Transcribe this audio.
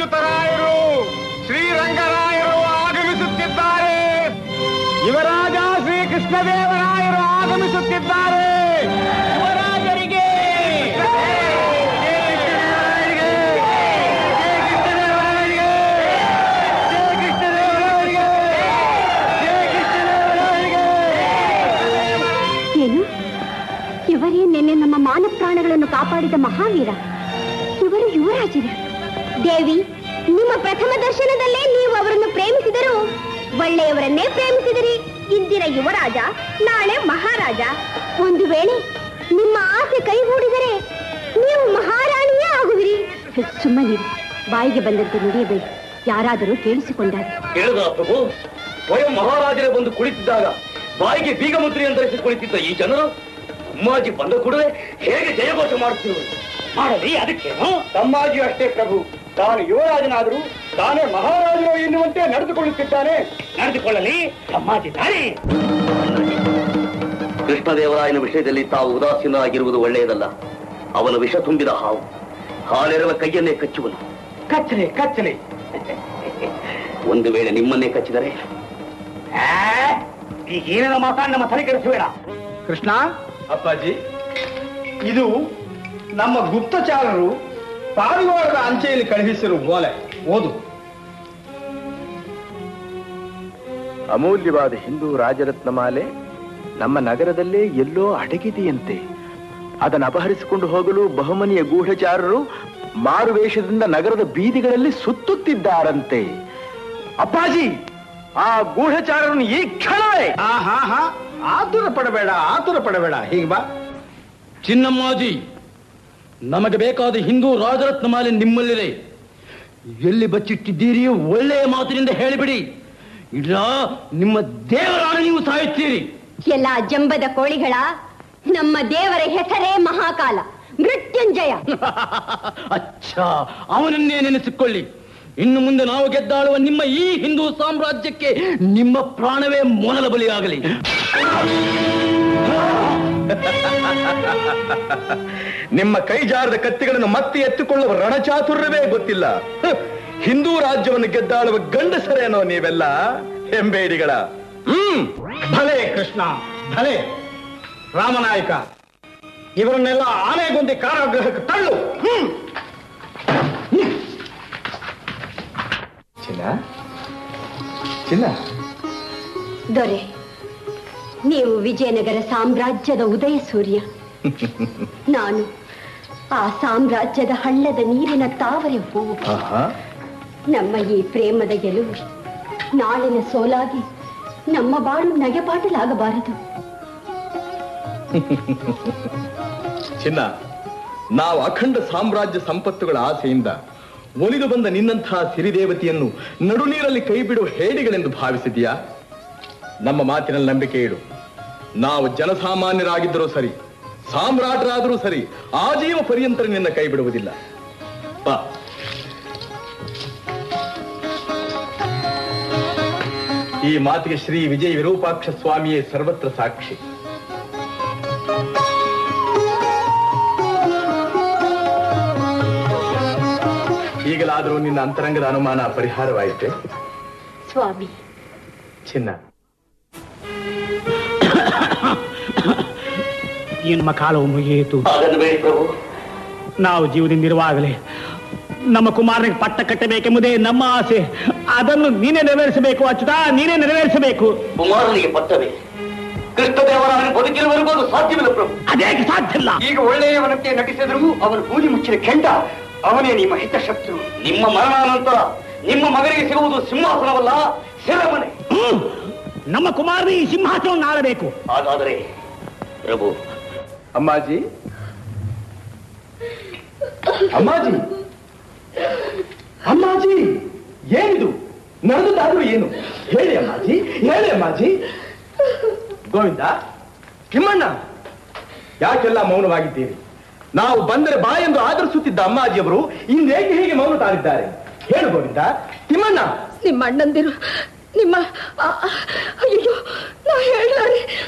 ಅಚ್ಯುತರಾಯರು ಶ್ರೀರಂಗರಾಯರು ಆಗಮಿಸುತ್ತಿದ್ದಾರೆ ಯುವರಾಜ ಶ್ರೀ ಕೃಷ್ಣದೇವರಾಯರು ಆಗಮಿಸುತ್ತಿದ್ದಾರೆ ಯುವರಾಜರಿಗೆ ಏನು ಇವರೇ ನಿನ್ನೆ ನಮ್ಮ ಮಾನ ಪ್ರಾಣಗಳನ್ನು ಕಾಪಾಡಿದ ಮಹಾವೀರ ಇವರು ಯುವರಾಜರೇ ದೇವಿ ನಿಮ್ಮ ಪ್ರಥಮ ದರ್ಶನದಲ್ಲೇ ನೀವು ಅವರನ್ನು ಪ್ರೇಮಿಸಿದರು ಒಳ್ಳೆಯವರನ್ನೇ ಪ್ರೇಮಿಸಿದಿರಿ ಇಂದಿನ ಯುವರಾಜ ನಾಳೆ ಮಹಾರಾಜ ಒಂದು ವೇಳೆ ನಿಮ್ಮ ಆಸೆ ಕೈಗೂಡಿದರೆ ನೀವು ಮಹಾರಾಣಿಯೇ ಆಗುವಿರಿ ಸುಮ್ಮನಿರಿ ಬಾಯಿಗೆ ಬಂದಂತೆ ನುಡಿಯಬೇಡಿ ಯಾರಾದರೂ ಕೇಳಿಸಿಕೊಂಡಾಗ ಕೇಳಿದ ಪ್ರಭು ಸ್ವಯಂ ಮಹಾರಾಜರೇ ಬಂದು ಕುಳಿತಿದ್ದಾಗ ಬಾಯಿಗೆ ಬೀಗ ಮುದ್ರೆಯನ್ನು ಧರಿಸಿ ಕುಳಿತಿದ್ದ ಈ ಜನರು ಅಮ್ಮಾಜಿ ಬಂದ ಕೂಡಲೇ ಹೇಗೆ ಜಯಘೋಷ ಮಾಡುತ್ತಿರುವರು ಮಾಡಲಿ ಅದಕ್ಕೇನು ತಮ್ಮಾಜಿಯು ಅಷ್ಟೇ ಪ್ರಭು ತಾನು ಯುವರಾಜನಾದರೂ ತಾನೇ ಮಹಾರಾಜರು ಎನ್ನುವಂತೆ ನಡೆದುಕೊಳ್ಳುತ್ತಿದ್ದಾನೆ ನಡೆದುಕೊಳ್ಳಲಿ ಅಮ್ಮಾಜಿ ತಾನೇ ಕೃಷ್ಣದೇವರಾಯನ ವಿಷಯದಲ್ಲಿ ತಾವು ಉದಾಸೀನರಾಗಿರುವುದು ಒಳ್ಳೆಯದಲ್ಲ ಅವನ ವಿಷ ತುಂಬಿದ ಹಾವು ಹಾಲೆರವ ಕೈಯನ್ನೇ ಕಚ್ಚುವನು ಕಚ್ಚಲೆ ಕಚ್ಚಲೆ ಒಂದು ವೇಳೆ ನಿಮ್ಮನ್ನೇ ಕಚ್ಚಿದರೆ ಈಗ ಏನೇನ ಮಾತಾಡಿ ನಮ್ಮ ತಲೆ ಕೆಡಿಸಬೇಡ ಕೃಷ್ಣ ಅಪ್ಪಾಜಿ ಇದು ನಮ್ಮ ಗುಪ್ತಚಾರರು ಪಾರಿವಾಳದ ಅಂಚೆಯಲ್ಲಿ ಕಳುಹಿಸಿರುವ ಓಲೆ ಓದು ಅಮೂಲ್ಯವಾದ ಹಿಂದೂ ರಾಜರತ್ನಮಾಲೆ ನಮ್ಮ ನಗರದಲ್ಲೇ ಎಲ್ಲೋ ಅಡಗಿದೆಯಂತೆ ಅದನ್ನು ಅಪಹರಿಸಿಕೊಂಡು ಹೋಗಲು ಬಹುಮನಿಯ ಗೂಢಚಾರರು ಮಾರುವೇಷದಿಂದ ನಗರದ ಬೀದಿಗಳಲ್ಲಿ ಸುತ್ತುತ್ತಿದ್ದಾರಂತೆ ಅಪ್ಪಾಜಿ ಆ ಗೂಢಚಾರರನ್ನು ಈ ಕ್ಷಣವೇ ಹಾ ಹಾ ಹಾ ಆತುರ ಪಡಬೇಡ ಆತುರ ಪಡಬೇಡ ಹೀಗೆ ಬಾ ಚಿನ್ನಮ್ಮಾಜಿ ನಮಗೆ ಬೇಕಾದ ಹಿಂದೂ ರಾಜರತ್ನಮಾಲೆ ನಿಮ್ಮಲ್ಲಿದೆ ಎಲ್ಲಿ ಬಚ್ಚಿಟ್ಟಿದ್ದೀರಿ ಒಳ್ಳೆಯ ಮಾತಿನಿಂದ ಹೇಳಿಬಿಡಿ ಇಲ್ಲ ನಿಮ್ಮ ದೇವರಾಣ ನೀವು ಸಾಯುತ್ತೀರಿ ಎಲ್ಲ ಜಂಬದ ಕೋಳಿಗಳ ನಮ್ಮ ದೇವರ ಹೆಸರೇ ಮಹಾಕಾಲ ಮೃತ್ಯುಂಜಯ ಅಚ್ಚ ಅವನನ್ನೇ ನೆನೆಸಿಕೊಳ್ಳಿ ಇನ್ನು ಮುಂದೆ ನಾವು ಗೆದ್ದಾಳುವ ನಿಮ್ಮ ಈ ಹಿಂದೂ ಸಾಮ್ರಾಜ್ಯಕ್ಕೆ ನಿಮ್ಮ ಪ್ರಾಣವೇ ಮೊದಲ ಬಲಿಯಾಗಲಿ ನಿಮ್ಮ ಕೈ ಜಾರದ ಕತ್ತಿಗಳನ್ನು ಮತ್ತೆ ಎತ್ತಿಕೊಳ್ಳುವ ರಣಚಾತುರ್ಯವೇ ಗೊತ್ತಿಲ್ಲ ಹ, ಹಿಂದೂ ರಾಜ್ಯವನ್ನು ಗೆದ್ದಾಳುವ ಗಂಡಸರೇನೋ ನೀವೆಲ್ಲ ಹೆಂಬೇಡಿಗಳ ಹ್ಮ್ ಭಲೆ ಕೃಷ್ಣ ಭಲೆ ರಾಮನಾಯಕ ಇವರನ್ನೆಲ್ಲ ಆನೆಗೊಂದಿ ಕಾರಾಗೃಹಕ್ಕೆ ತಳ್ಳು ಹ್ಮ್ ಚಿನ್ನ ಚಿನ್ನ ದೊರೆ ನೀವು ವಿಜಯನಗರ ಸಾಮ್ರಾಜ್ಯದ ಉದಯ ಸೂರ್ಯ ನಾನು ಆ ಸಾಮ್ರಾಜ್ಯದ ಹಳ್ಳದ ನೀರಿನ ತಾವರೆ ಹೂವು ಆಹಾ ನಮ್ಮ ಈ ಪ್ರೇಮದ ಗೆಲುವು ನಾಳಿನ ಸೋಲಾಗಿ ನಮ್ಮ ಬಾಳು ನಗೆಪಾಟಲಾಗಬಾರದು ಚಿನ್ನ ನಾವು ಅಖಂಡ ಸಾಮ್ರಾಜ್ಯ ಸಂಪತ್ತುಗಳ ಆಸೆಯಿಂದ ಒಲಿದು ಬಂದ ನಿನ್ನಂತಹ ಸಿರಿದೇವತೆಯನ್ನು ನಡುನೀರಲ್ಲಿ ಕೈ ಬಿಡುವ ಹೇಡಿಗಳೆಂದು ಭಾವಿಸಿದೆಯಾ ನಮ್ಮ ಮಾತಿನಲ್ಲಿ ನಂಬಿಕೆ ಇಡು ನಾವು ಜನಸಾಮಾನ್ಯರಾಗಿದ್ದರೂ ಸರಿ ಸಾಮ್ರಾಟರಾದರೂ ಸರಿ ಆಜೀವ ಪರ್ಯಂತರ ನಿನ್ನ ಕೈ ಬಿಡುವುದಿಲ್ಲ ಬಾ ಈ ಮಾತಿಗೆ ಶ್ರೀ ವಿಜಯ ವಿರೂಪಾಕ್ಷ ಸ್ವಾಮಿಯೇ ಸರ್ವತ್ರ ಸಾಕ್ಷಿ ಈಗಲಾದರೂ ನಿನ್ನ ಅಂತರಂಗದ ಅನುಮಾನ ಪರಿಹಾರವಾಯಿತೆ ಸ್ವಾಮಿ ಚಿನ್ನ ಈ ನಮ್ಮ ಕಾಲವು ಮುಗಿಯಿತು ಅದನ್ನು ಬೇಡಿ ಪ್ರಭು ನಾವು ಜೀವದಿಂದಿರುವಾಗಲೇ ನಮ್ಮ ಕುಮಾರನಿಗೆ ಪಟ್ಟ ಕಟ್ಟಬೇಕೆಂಬುದೇ ನಮ್ಮ ಆಸೆ ಅದನ್ನು ನೀನೇ ನೆರವೇರಿಸಬೇಕು ಅಚ್ಯುತ ನೀನೇ ನೆರವೇರಿಸಬೇಕು ಕುಮಾರನಿಗೆ ಪಟ್ಟವೇ ಕೃಷ್ಣದೇವರಾಯನ ಬದುಕಿನವರೆಗೂ ಅದು ಸಾಧ್ಯವಿಲ್ಲ ಪ್ರಭು ಅದೇಕೆ ಸಾಧ್ಯ ಇಲ್ಲ ಈಗ ಒಳ್ಳೆಯವನಂತೆ ನಟಿಸಿದರೂ ಅವನು ಬೂದಿ ಮುಚ್ಚಿನ ಕೆಂಡ ಅವನೇ ನಿಮ್ಮ ಹಿತಶತ್ರು ನಿಮ್ಮ ಮರಣಾನಂತರ ನಿಮ್ಮ ಮಗನಿಗೆ ಸಿಗುವುದು ಸಿಂಹಾಸನವಲ್ಲ ಸೆರೆಮನೆ ಹ್ಮ್. ನಮ್ಮ ಕುಮಾರನಿ ಈ ಸಿಂಹಾಸನವನ್ನು ಆಳಬೇಕು ಹಾಗಾದರೆ ಪ್ರಭು ಅಮ್ಮಾಜಿ ಅಮ್ಮಾಜಿ ಅಮ್ಮಾಜಿ ಏನಿದು ನಡೆದದ್ದಾದ್ರೂ ಏನು ಹೇಳಿ ಅಮ್ಮಾಜಿ ಹೇಳಿ ಅಮ್ಮಾಜಿ ಗೋವಿಂದ ತಿಮ್ಮಣ್ಣ ಯಾಕೆಲ್ಲ ಮೌನವಾಗಿದ್ದೀರಿ ನಾವು ಬಂದರೆ ಬಾ ಎಂದು ಆದರಿಸುತ್ತಿದ್ದ ಅಮ್ಮಾಜಿಯವರು ಇಂದೇಕೆ ಹೀಗೆ ಮೌನ ತಾಳಿದ್ದಾರೆ ಹೇಳು ಗೋವಿಂದ ತಿಮ್ಮಣ್ಣ ನಿಮ್ಮ ಅಣ್ಣಂದಿರು ನಿಮ್ಮ ಆ, ಆ, ಅಯ್ಯೋ ನಾ ಹೇಳಲಾರೆ